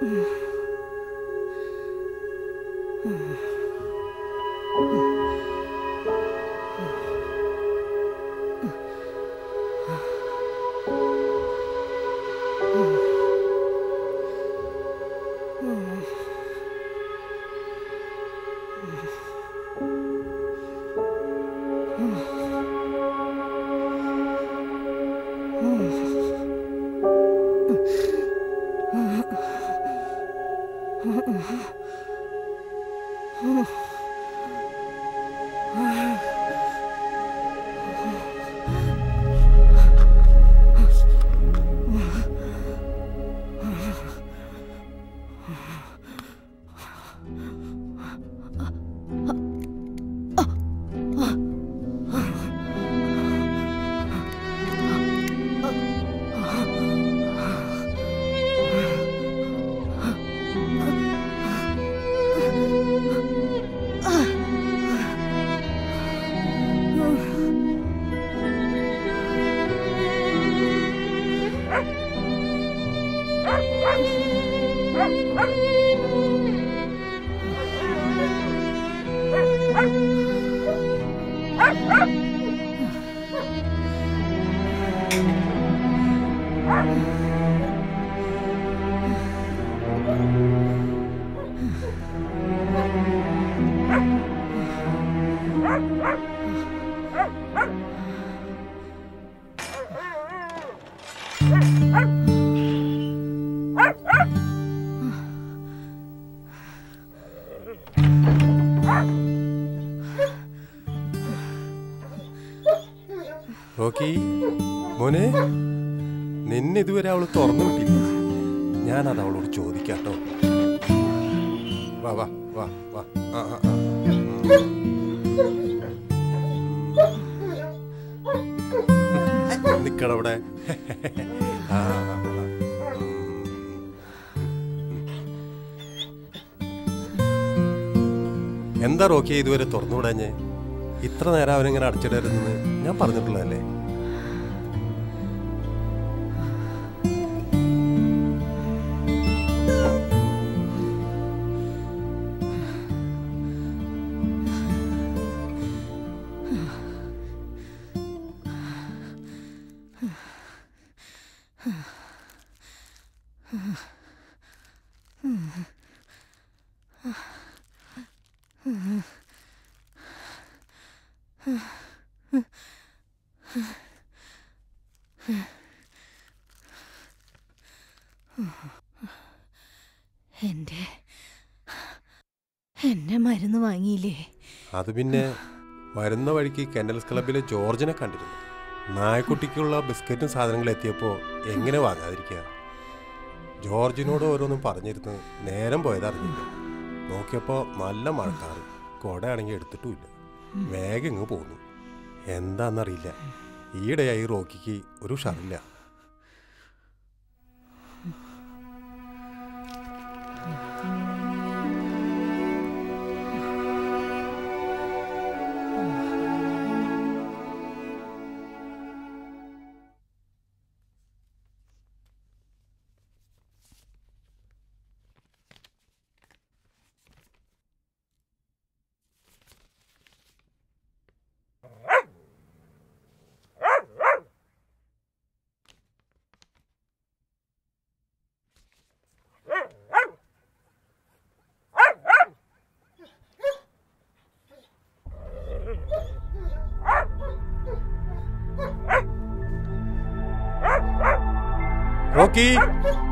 Rocky മോനെ നിന്നെ ഇതുവരെ അവള് തുറന്നു വിട്ടില്ല ഞാനത് അവളോട് ചോദിക്കാട്ടോ വാ വാ വാ വാ ആ ആ ആ നിക്കടവിടെ ആ ആ, ആ. എന്താ റോക്കി ഇതുവരെ തുറന്നുവിടാഞ്ഞേ ഇത്ര നേരം അവനിങ്ങനെ അടച്ചിടരുതെന്ന് ഞാൻ പറഞ്ഞിട്ടുള്ളതല്ലേ എന്റെ എന്നെ മരുന്ന് വാങ്ങിയില്ലേ അത് പിന്നെ വരുന്ന വഴിക്ക് കെൻഡൽസ് ക്ലബിലെ ജോർജിനെ കണ്ടിരുന്നു നായക്കുട്ടിക്കുള്ള ബിസ്ക്കറ്റും സാധനങ്ങളും എത്തിയപ്പോൾ എങ്ങനെ വാങ്ങാതിരിക്കുക ജോർജിനോട് ഓരോന്നും പറഞ്ഞിരുന്ന് നേരം പോയതറിഞ്ഞില്ല നോക്കിയപ്പോൾ നല്ല മഴക്കാറ് കുടയാണെങ്കിൽ എടുത്തിട്ടുമില്ല വേഗം ഇങ്ങ് പോന്നു എന്താണെന്നറിയില്ല ഈയിടെയായി റോക്കിക്ക് ഒരു ഷറില്ല റോക്കി